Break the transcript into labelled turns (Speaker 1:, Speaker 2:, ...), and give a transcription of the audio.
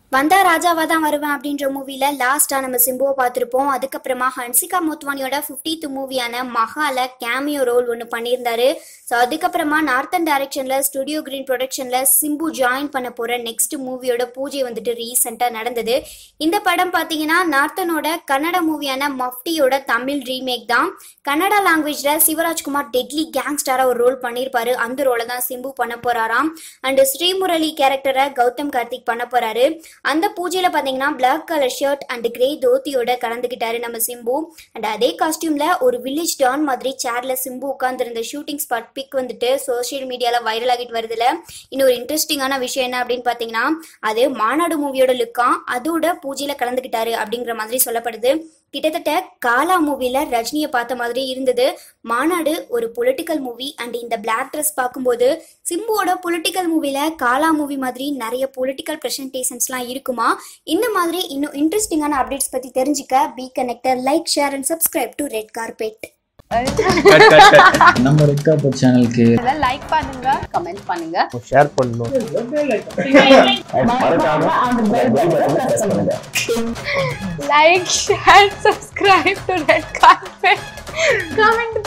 Speaker 1: வந்தா ராஜாவா தான் வருவேன் அப்படின்ற மூவில லாஸ்டா நம்ம சிம்புவை பார்த்திருப்போம் அதுக்கப்புறமா ஹன்சிகா மோத்வானியோட 50th மூவியான மகால கேமியோ ரோல் ஒன்று பண்ணியிருந்தாரு ஸோ அதுக்கப்புறமா நார்த்தன் டைரக்ஷன்ல ஸ்டுடியோ கிரீன் ப்ரொடக்ஷன்ல சிம்பு ஜாயின் பண்ண போற நெக்ஸ்ட் மூவியோட பூஜை வந்துட்டு ரீசெண்டாக நடந்தது இந்த படம் பார்த்தீங்கன்னா நார்த்தனோட கன்னட மூவியான மஃப்டியோட தமிழ் ரீமேக் தான் கன்னடா லாங்குவேஜ்ல சிவராஜ்குமார் டெட்லி கேங்ஸ்டரா ஒரு ரோல் பண்ணியிருப்பாரு அந்த ரோலை தான் சிம்பு பண்ண போறாராம் அண்ட் ஸ்ரீமுரளி கேரக்டரை கௌதம் கார்த்திக் பண்ண போறாரு அந்த பூஜையில பாத்தீங்கன்னா black colour shirt and grey தோத்தியோட கலந்துக்கிட்டாரு நம்ம சிம்பு அண்ட் அதே காஸ்டியூம்ல ஒரு வில்லேஜ் டான் மாதிரி சேர்ல சிம்பு உட்கார்ந்திருந்த ஷூட்டிங் ஸ்பாட் பிக் வந்துட்டு சோஷியல் மீடியால வைரல் ஆகிட்டு வருதுல இன்னொரு இன்ட்ரெஸ்டிங்கான விஷயம் என்ன அப்படின்னு பாத்தீங்கன்னா அது மாநாடு மூவியோட லுக்கா அதோட பூஜையில கலந்துக்கிட்டாரு அப்படிங்கிற மாதிரி சொல்லப்படுது கிட்டத்தட்ட காலா மூவில ரஜினியை பார்த்த மாதிரி இருந்தது மாநாடு ஒரு பொலிட்டிக்கல் மூவி அண்ட் இந்த பிளாக் ட்ரெஸ் பார்க்கும்போது சிம்புவோட பொலிட்டிக்கல் மூவில காலா மூவி மாதிரி நிறைய பொலிட்டிக்கல் ப்ரெசன்டேஷன்ஸ்லாம் இருக்குமா இந்த மாதிரி இன்னும் இன்ட்ரெஸ்டிங்கான அப்டேட்ஸ் பத்தி தெரிஞ்சுக்க be connected like share and subscribe to red carpet
Speaker 2: நம்ம ரெட் கார்பெட் சேனலுக்கு
Speaker 3: லைக் பண்ணுங்க கமெண்ட் பண்ணுங்க
Speaker 4: ஷேர் பண்ணணும்
Speaker 3: like share subscribe to red carpet comment